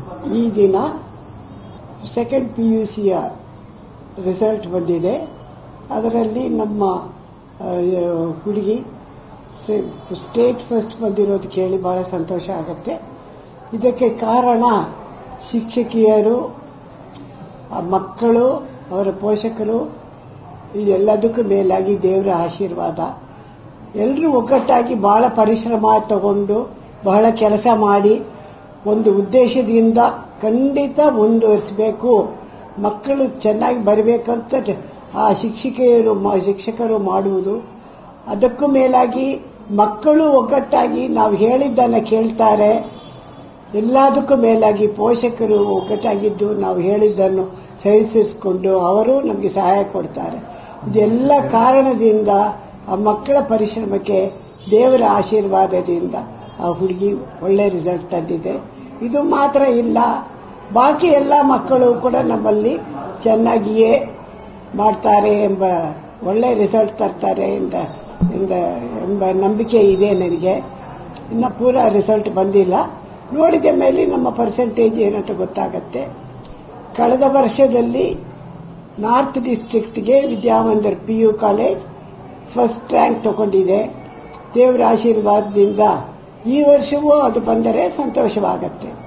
ಈ ದಿನ second P U ಸಿಯ ರಿಸಲ್ಟ್ ಬಂದಿದೆ ಅದರಲ್ಲಿ ನಮ್ಮ ಆ, ಹುಡುಗಿ ಸ್ಟೇಟ್ ಫಸ್ಟ್ ಬಂದಿರೋದು ಕೇಳಿ ಬಹಳ ಸಂತೋಷ ಆಗುತ್ತೆ ಇದಕ್ಕೆ ಕಾರಣ ಶಿಕ್ಷಕಿಯರು ಆ ಮಕ್ಕಳು ಅವರ ಪೋಷಕರು ಎಲ್ಲದಕ್ಕೂ ಮೇಲಾಗಿ ದೇವರ ಆಶೀರ್ವಾದ ಎಲ್ಲರೂ ಒಗ್ಗಟ್ಟಾಗಿ ಬಹಳ ಪರಿಶ್ರಮ ತಗೊಂಡು ಬಹಳ ಕೆಲಸ ಮಾಡಿ ಒಂದು ಉದ್ದೇಶದಿಂದ ಖಂಡಿತ ಮುಂದುವರಿಸಬೇಕು ಮಕ್ಕಳು ಚೆನ್ನಾಗಿ ಬರಬೇಕಂತ ಆ ಶಿಕ್ಷಕಿಯರು ಮ- ಶಿಕ್ಷಕರು ಮಾಡುವುದು ಅದಕ್ಕೂ ಮೇಲಾಗಿ ಮಕ್ಕಳು ಒಗ್ಗಟ್ಟಾಗಿ ನಾವು ಹೇಳಿದ್ದನ್ನು ಕೇಳ್ತಾರೆ ಎಲ್ಲದಕ್ಕೂ ಮೇಲಾಗಿ ಪೋಷಕರು ಒಗ್ಗಟ್ಟಾಗಿದ್ದು ನಾವು ಹೇಳಿದ್ದನ್ನು ಸಹಿಸಿಕೊಂಡು ಅವರು ನಮಗೆ ಸಹಾಯ ಕೊಡ್ತಾರೆ ಇದೆಲ್ಲ ಕಾರಣದಿಂದ ಆ ಮಕ್ಕಳ ಪರಿಶ್ರಮಕ್ಕೆ ದೇವರ ಆಶೀರ್ವಾದದಿಂದ ಆ ಹುಡುಗಿ ಒಳ್ಳೆ ರಿಸಲ್ಟ್ ತಂದಿದೆ ಇದು ಮಾತ್ರ ಇಲ್ಲ ಬಾಕಿ ಎಲ್ಲ ಮಕ್ಕಳು ಕೂಡ ನಮ್ಮಲ್ಲಿ ಚೆನ್ನಾಗಿಯೇ ಮಾಡ್ತಾರೆ ಎಂಬ ಒಳ್ಳೆ ರಿಸಲ್ಟ್ ತರ್ತಾರೆ ಎಂದ ಎಂದ ಎಂಬ ನಂಬಿಕೆ ಇದೆ ನನಗೆ ಇನ್ನು ಪೂರ ರಿಸಲ್ಟ್ ಬಂದಿಲ್ಲ ನೋಡಿದ ಮೇಲೆ ನಮ್ಮ ಪರ್ಸೆಂಟೇಜ್ ಏನಂತ ಗೊತ್ತಾಗತ್ತೆ ಕಳೆದ ವರ್ಷದಲ್ಲಿ ನಾರ್ತ್ ಡಿಸ್ಟ್ರಿಕ್ಟ್ಗೆ Vidyamandir P U college first rank ತಗೊಂಡಿದೆ ದೇವರ ಆಶೀರ್ವಾದದಿಂದ ಈ ವರ್ಷವೂ ಅದು ಬಂದರೆ ಸಂತೋಷವಾಗತ್ತೆ